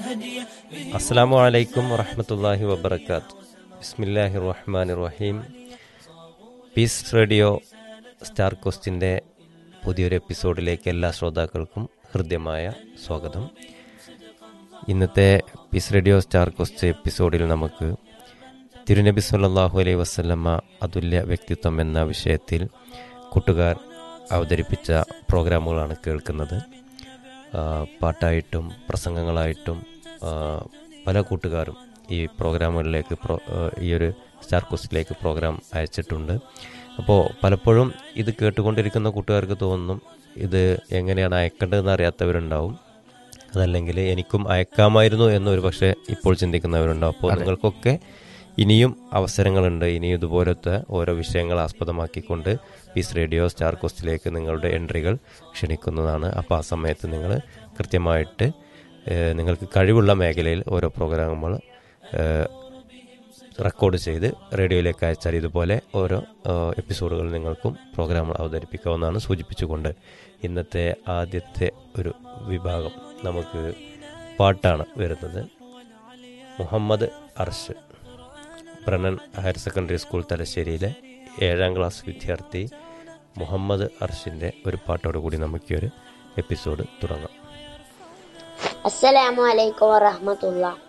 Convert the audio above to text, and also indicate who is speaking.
Speaker 1: അസ്സാം വലൈക്കും വറഹമത്തല്ലാഹി വബർക്കാത്ത് ബിസ്മില്ലാഹി റഹ്മാൻ റഹീം പീസ് റേഡിയോ സ്റ്റാർ കോസ്റ്റിൻ്റെ പുതിയൊരു എപ്പിസോഡിലേക്ക് എല്ലാ ശ്രോതാക്കൾക്കും ഹൃദ്യമായ സ്വാഗതം ഇന്നത്തെ പീസ് റേഡിയോ സ്റ്റാർ കോസ്റ്റ് എപ്പിസോഡിൽ നമുക്ക് തിരുനബി സല്ലാഹു അലൈഹി വസ്ലമ്മ അതുല്യ വ്യക്തിത്വം എന്ന വിഷയത്തിൽ കൂട്ടുകാർ അവതരിപ്പിച്ച പ്രോഗ്രാമുകളാണ് കേൾക്കുന്നത് ആ, പാട്ടായിട്ടും പ്രസംഗങ്ങളായിട്ടും ആ, പല കൂട്ടുകാരും ഈ പ്രോഗ്രാമുകളിലേക്ക് പ്രോ ആ, ഈ ഒരു സ്റ്റാർ കോസ്റ്റിലേക്ക് പ്രോഗ്രാം അയച്ചിട്ടുണ്ട് അപ്പോൾ പലപ്പോഴും ഇത് കേട്ടുകൊണ്ടിരിക്കുന്ന കൂട്ടുകാർക്ക് തോന്നും ഇത് എങ്ങനെയാണ് അയക്കേണ്ടതെന്ന് അറിയാത്തവരുണ്ടാവും അതല്ലെങ്കിൽ എനിക്കും അയക്കാമായിരുന്നു എന്നൊരു പക്ഷേ ഇപ്പോൾ ചിന്തിക്കുന്നവരുണ്ടാവും അപ്പോൾ നിങ്ങൾക്കൊക്കെ ഇനിയും അവസരങ്ങളുണ്ട് ഇനിയും ഇതുപോലത്തെ ഓരോ വിഷയങ്ങൾ ആസ്പദമാക്കിക്കൊണ്ട് പീസ് റേഡിയോ സ്റ്റാർ കോസ്റ്റിലേക്ക് നിങ്ങളുടെ എൻട്രികൾ ക്ഷണിക്കുന്നതാണ് അപ്പോൾ ആ സമയത്ത് നിങ്ങൾ കൃത്യമായിട്ട് ഏഹ്, നിങ്ങൾക്ക് കഴിവുള്ള മേഖലയിൽ ഓരോ പ്രോഗ്രാമുകൾ ഏഹ്, റെക്കോർഡ് ചെയ്ത് റേഡിയോയിലേക്ക് അയച്ചാൽ ഇതുപോലെ ഓരോ ഏഹ്, എപ്പിസോഡുകൾ നിങ്ങൾക്കും പ്രോഗ്രാമുകൾ അവതരിപ്പിക്കാവുന്നതാണ് സൂചിപ്പിച്ചുകൊണ്ട് ഇന്നത്തെ ആദ്യത്തെ ഒരു വിഭാഗം നമുക്ക് പാട്ടാണ് വരുന്നത് Muhammad Arsh Brennen higher secondary school തലശ്ശേരിയിലെ ഏഴാം ക്ലാസ് വിദ്യാർത്ഥി മുഹമ്മദ് അർഷിൻ്റെ ഒരു പാട്ടോട് കൂടി നമുക്ക് ഈ ഒരു എപ്പിസോഡ് തുടങ്ങാം
Speaker 2: അസ്സലാമു അലൈക്കും വറഹമത്തുള്ള